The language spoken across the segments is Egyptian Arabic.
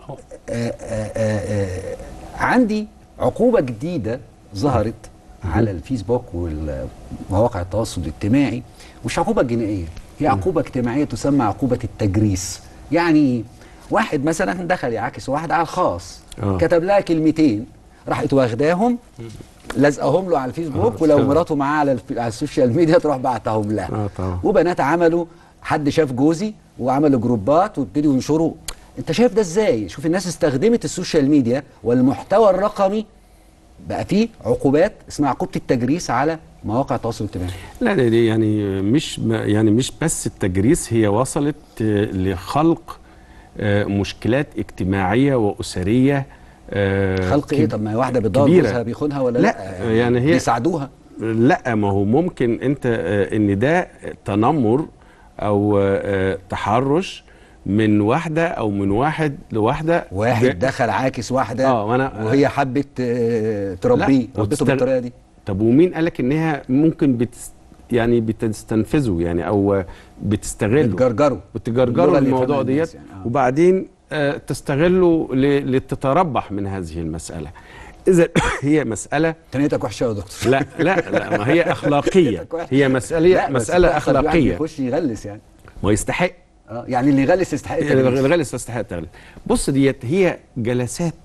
آه، آه، آه، عندي عقوبة جديدة ظهرت على الفيسبوك ومواقع التواصل الاجتماعي مش عقوبة جنائية هي عقوبة اجتماعية تسمى عقوبة التجريس يعني إيه؟ واحد مثلا دخل يعاكس واحد على الخاص آه. كتب لها كلمتين راحت واخداهم لزقهم له على الفيسبوك آه، ولو طبعا. مراته معاه على الف- على السوشيال ميديا تروح بعتهم لها اه طبعا وبنات عملوا حد شاف جوزي وعملوا جروبات وابتدوا ينشروا انت شايف ده ازاي شوف الناس استخدمت السوشيال ميديا والمحتوى الرقمي بقى فيه عقوبات اسمها عقوبه التجريس على مواقع التواصل الاجتماعي لا ده دي يعني مش يعني مش بس التجريس هي وصلت آه، لخلق آه، مشكلات اجتماعيه واسريه آه، خلق ايه كب- طب ما هي واحده بتدور كبيرة. جوزها بيخونها ولا لا، لا, يعني هي- بيساعدوها لا ما هو ممكن انت آه، ان ده تنمر او آه، تحرش من واحده او من واحد لواحده واحد ب- دخل عاكس واحده اه وانا وهي حبت آه، تربيه لا، ربته وتستغ- بالطريقه دي طب ومين قالك انها ممكن بتس يعني بتستنفذه يعني او بتستغله بتجرجروا بتجرجروا اللغة اللي الموضوع يفهمها الناس ديت يعني، آه. وبعدين آه، تستغله ل- لتتربح من هذه المساله اذا هي مساله تنيتك وحشه يا دكتور لا لا لا ما هي اخلاقيه هي مساله لا، بس مساله بتحصل الواحد اخلاقيه يخش يغلس يعني ويستحق اه يعني اللي يغلس يستحق التجريس. الغلس تستحق تغلس بص ديت هي جلسات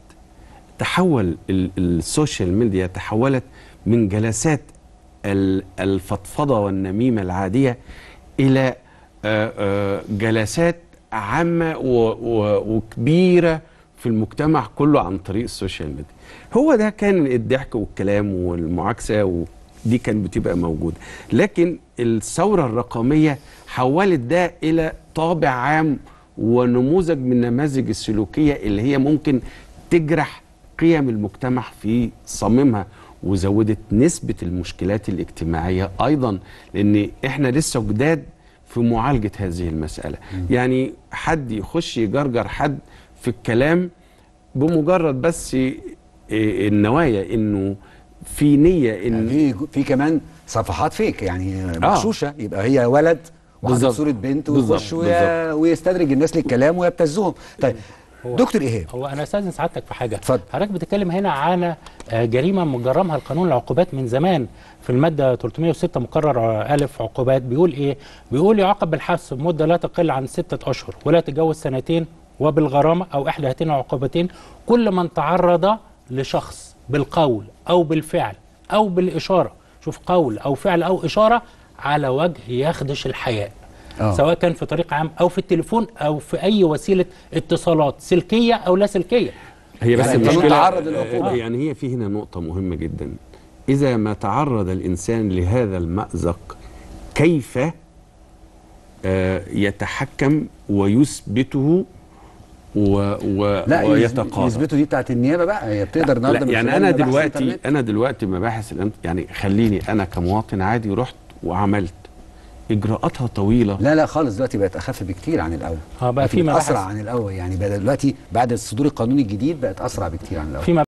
تحول ال- السوشيال ميديا تحولت من جلسات ال- الفضفضه والنميمه العاديه الى آه، آه، جلسات عامه و- و- وكبيره في المجتمع كله عن طريق السوشيال ميديا هو ده كان الضحك والكلام والمعاكسه ودي كانت بتبقى موجوده لكن الثوره الرقميه حولت ده الى طابع عام ونموذج من النماذج السلوكيه اللي هي ممكن تجرح قيم المجتمع في صميمها وزودت نسبه المشكلات الاجتماعيه ايضا لان احنا لسه جداد في معالجه هذه المساله يعني حد يخش يجرجر حد في الكلام بمجرد بس إيه النوايا انه في نيه ان في في كمان صفحات فيك يعني مغشوشه يبقى هي ولد وحاطط بالظبط. صوره بنت بالظبط، ويخش وي- ويستدرج الناس للكلام ويبتزهم طيب هو- دكتور ايهاب هو انا استاذن سعادتك في حاجه اتفضل. حضرتك بتتكلم هنا على آه، جريمه مجرمها القانون العقوبات من زمان في الماده 306 مقرر آه، الف عقوبات بيقول ايه بيقول يعاقب بالحبس بمده لا تقل عن ستة اشهر ولا تتجاوز سنتين وبالغرامه او احدى هاتين العقوبتين كل من تعرض لشخص بالقول او بالفعل او بالاشاره شوف قول او فعل او اشاره على وجه يخدش الحياء آه. سواء كان في طريق عام او في التليفون او في اي وسيله اتصالات سلكيه او لا سلكيه هي بس يعني القانون المشكله تعرض للعقوبة. آه، يعني هي في هنا نقطه مهمه جدا اذا ما تعرض الانسان لهذا المازق كيف آه، يتحكم ويثبته و و لا ويتقاضى يثبتوا دي بتاعت النيابه بقى هي بتقدر النهارده لا من يعني خلال انا مباحث دلوقتي الإنترنت. انا دلوقتي مباحث الانت يعني خليني انا كمواطن عادي رحت وعملت اجراءاتها طويله لا لا خالص دلوقتي بقت اخف بكتير عن الاول اه بقى في بقت مباحث اسرع عن الاول يعني بقى دلوقتي بعد الصدور القانوني الجديد بقت اسرع بكتير عن الاول في